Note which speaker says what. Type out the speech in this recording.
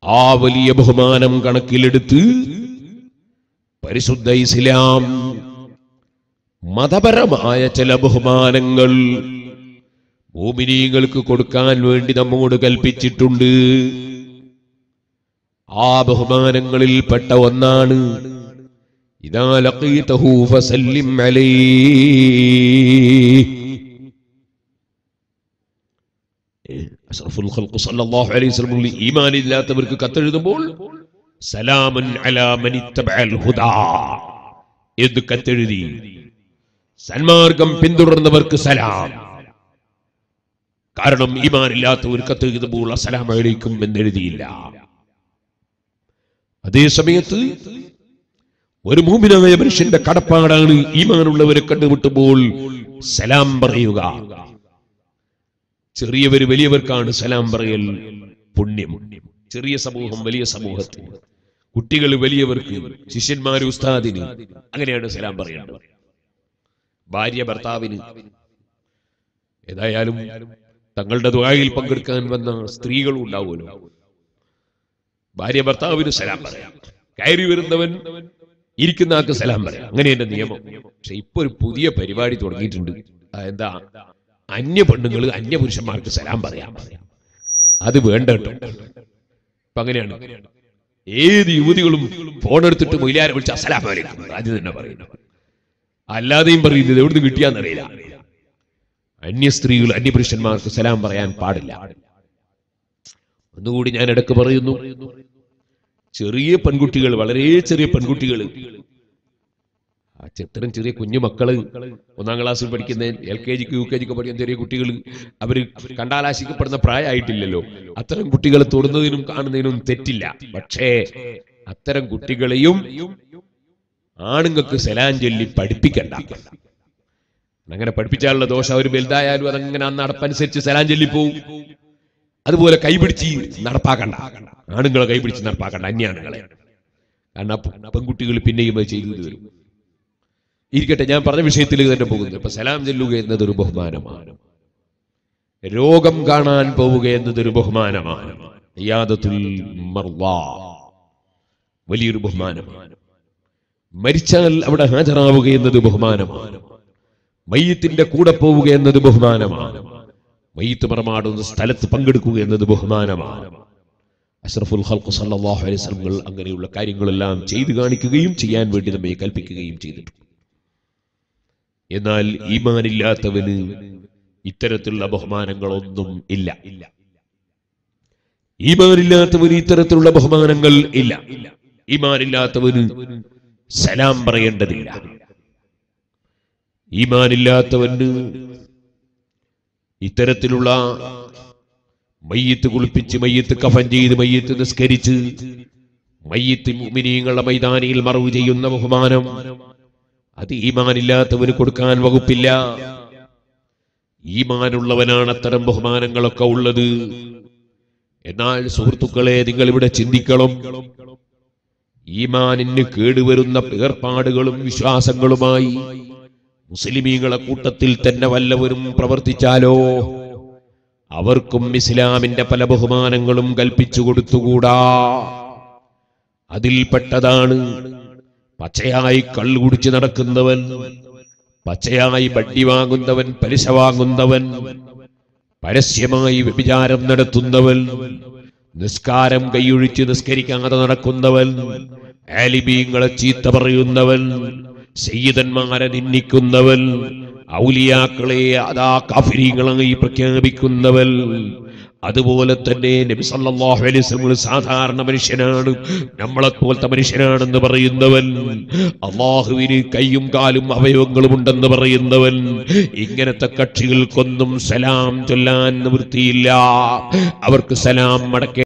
Speaker 1: ആ വലിയ ബഹുമാനം കണക്കിലെടുത്ത് പരിശുദ്ധ ഇസ്ലാം മതപരമായ ചില ബഹുമാനങ്ങൾ ഭൂമിനീങ്ങൾക്ക് കൊടുക്കാൻ വേണ്ടി നമ്മോട് കൽപ്പിച്ചിട്ടുണ്ട് ആ ബഹുമാനങ്ങളിൽ പെട്ട ഒന്നാണ് ഇതാ ലഖീതഹു ഫസല്ലിം അലൈഹി അഷ്റഫുൽ ഖൽഖ് സല്ലല്ലാഹു അലൈഹി വസല്ലം ഈമാൻ ഇല്ലാത്തവർക്ക് കത്തെഴുതുമ്പോൾ സലാമൻ അലാ മൻ ഇത്തബഅൽ ഹുദാ എന്ന് കത്തെഴുതി സന്മാർഗം പിന്തുടർന്നവർക്ക് സലാം കാരണം ഈമാൻ ഇല്ലാത്തവർ കത്തെഴുതുമ്പോൾ അസ്സലാമു അലൈക്കും എന്നെഴുതിയില്ല അതേ സമയത്ത് ഒരു മൂമിനായ മനുഷ്യന്റെ കടപ്പാടാണ് ഈമാനുള്ളവരെ കണ്ടുമുട്ടുമ്പോൾ സലാം പറയുക ചെറിയവര് വലിയവർക്കാണ് സലാം പറയൽ പുണ്യം ചെറിയ സമൂഹം വലിയ സമൂഹത്തിന് കുട്ടികൾ വലിയവർക്ക് ശിഷ്യന്മാര് ഉസ്താദിന് അങ്ങനെയാണ് സലാം പറയേണ്ടത് ഭാര്യ ഭർത്താവിന് ഏതായാലും തങ്ങളുടെ ദ്വായിൽ പങ്കെടുക്കാൻ വന്ന സ്ത്രീകളും ഉണ്ടാവുമല്ലോ ഭാര്യ ഭർത്താവിന് സലാം പറയാം കയറി വരുന്നവൻ ഇരിക്കുന്ന ആൾക്ക് സലാം പറയാം അങ്ങനെ എന്റെ നിയമം പക്ഷെ ഇപ്പൊ ഒരു പുതിയ പരിപാടി തുടങ്ങിയിട്ടുണ്ട് ആ, എന്താ അന്യ പെണ്ണുങ്ങൾ അന്യ പുരുഷന്മാർക്ക് സലാം പറയാം അത് വേണ്ട കേട്ടോ ഇപ്പൊ അങ്ങനെയാണ് ഏത് യുവതികളും ഫോൺ എടുത്തിട്ട് മൊയിലാരെ വിളിച്ച് അസലാം വലൈക്കും ആദ്യം തന്നെ പറയുന്നു അല്ലാതെയും പറയുന്നത് എവിടുന്ന് കിട്ടിയാന്നറിയില്ല അന്യ സ്ത്രീകൾ അന്യ പുരുഷന്മാർക്ക് സലാം പറയാൻ പാടില്ല ഒന്നുകൂടി ഞാൻ ഇടക്ക് പറയുന്നു ചെറിയ പെൺകുട്ടികൾ വളരെ ചെറിയ പെൺകുട്ടികൾ ആ ചെത്തരം ചെറിയ കുഞ്ഞു മക്കള് ഒന്നാം ക്ലാസ്സിൽ പഠിക്കുന്ന എൽ കെ ജിക്ക് യു കെ ജിക്ക് പഠിക്കുന്ന ചെറിയ കുട്ടികൾ അവര് കണ്ടാലാശിക്കപ്പെടുന്ന പ്രായമായിട്ടില്ലല്ലോ അത്തരം കുട്ടികളെ തൊടുന്നതിനും കാണുന്നതിനും തെറ്റില്ല പക്ഷേ അത്തരം കുട്ടികളെയും ആണുങ്ങൾക്ക് സലാം ചൊല്ലി പഠിപ്പിക്കണ്ട അങ്ങനെ പഠിപ്പിച്ചാലുള്ള ദോഷം അവർ വലുതായാലും അതങ്ങനെ ആ നടപ്പനുസരിച്ച് സലാം ചൊല്ലി പോവും അതുപോലെ കൈപിടിച്ച് നടപ്പാക്കണ്ട ആണുങ്ങളെ കൈപിടിച്ച് നടപ്പാക്കണ്ട അന്യാണുങ്ങളെ കാരണം ആ പെൺകുട്ടികൾ പിന്നെയും അത് ചെയ്തു വരും ഇരിക്കട്ടെ ഞാൻ പറഞ്ഞ വിഷയത്തിൽ തന്നെ പോകുന്നു ഇപ്പൊ സലാം ചെല്ലുക എന്നതൊരു ബഹുമാനമാണ് രോഗം കാണാൻ പോവുക എന്നതൊരു ബഹുമാനമാണ് ഇയാദത്തുൽ മർവാ വലിയൊരു ബഹുമാനമാണ് മരിച്ചാൽ അവിടെ ഹാജരാവുക എന്നത് ബഹുമാനമാണ് മയ്യത്തിന്റെ കൂടെ പോവുക എന്നത് ബഹുമാനമാണ് മയ്യത്ത് മറമാടുന്ന സ്ഥലത്ത് പങ്കെടുക്കുക എന്നത് ബഹുമാനമാണ് അഷ്റഫുൽ ഖൽഖ് സല്ലല്ലാഹു അലൈഹി വസല്ലം അങ്ങനെയുള്ള കാര്യങ്ങളെല്ലാം ചെയ്തു കാണിക്കുകയും ചെയ്യാൻ വേണ്ടി നമ്മെ കൽപ്പിക്കുകയും ചെയ്തിട്ടുണ്ട് എന്നാൽ ഈമാനില്ലാത്തവന് ഇത്തരത്തിലുള്ള ബഹുമാനങ്ങളൊന്നും ഇല്ല ഈമാനില്ലാത്തവന് ഇത്തരത്തിലുള്ള ബഹുമാനങ്ങൾ ഇല്ല ഈമാനില്ലാത്തവന് സലാം പറയേണ്ടതില്ല ഈമാനില്ലാത്തവന് ഇത്തരത്തിലുള്ള മയ്യത്ത് കുളിപ്പിച്ച് മയ്യത്ത് കഫൻ ചെയ്ത് മയ്യത്ത് നിസ്കരിച്ച് മയ്യത്ത് മുഅ്മിനീങ്ങളുടെ മൈതാനിയിൽ മറവ് ചെയ്യുന്ന ബഹുമാനം അത് ഈമാനില്ലാത്തവന് കൊടുക്കാൻ വകുപ്പില്ല ഈമാനുള്ളവനാണ് അത്തരം ബഹുമാനങ്ങളൊക്കെ ഉള്ളത് എന്നാൽ സുഹൃത്തുക്കളെ നിങ്ങൾ ഇവിടെ ചിന്തിക്കണം ഈമാനിന് കേടുവരുന്ന ഏർപ്പാടുകളും വിശ്വാസങ്ങളുമായി മുസ്ലിമീങ്ങളെ കൂട്ടത്തിൽ തന്നെ വല്ലവരും പ്രവർത്തിച്ചാലോ അവർക്കും ഇസ്ലാമിന്റെ പല ബഹുമാനങ്ങളും കൽപ്പിച്ചു കൊടുത്തുകൂടാ അതിൽപ്പെട്ടതാണ് പച്ചയായി കള്ളു കുടിച്ച് നടക്കുന്നവൻ പച്ചയായി ബഡ്ഡി വാങ്ങുന്നവൻ പലിശ വാങ്ങുന്നവൻ പരസ്യമായി വ്യഭിചാരം നടത്തുന്നവൻ നിസ്കാരം കൈയൊഴിച്ച് നിസ്കരിക്കാതെ നടക്കുന്നവൻ ആലിബീങ്ങളെ ചീത്ത പറയുന്നവൻ സയ്യിദന്മാരെ നിന്ദിക്കുന്നവൻ ഔലിയാക്കളെ അതാ കാഫിരീങ്ങളായി പ്രഖ്യാപിക്കുന്നവൻ അതുപോലെ തന്നെ നബി സല്ലല്ലാഹു അലൈഹി വസല്ലം സാധാരണ മനുഷ്യനാണ് നമ്മളെ പോലത്തെ മനുഷ്യനാണെന്ന് പറയുന്നവൻ അള്ളാഹുവിന് കൈയും കാലും അവയവങ്ങളും ഉണ്ടെന്ന് പറയുന്നവൻ ഇങ്ങനത്തെ കക്ഷികൾക്കൊന്നും സലാം ചൊല്ലാൻ നിവൃത്തിയില്ല അവർക്ക് സലാം മടക്കേ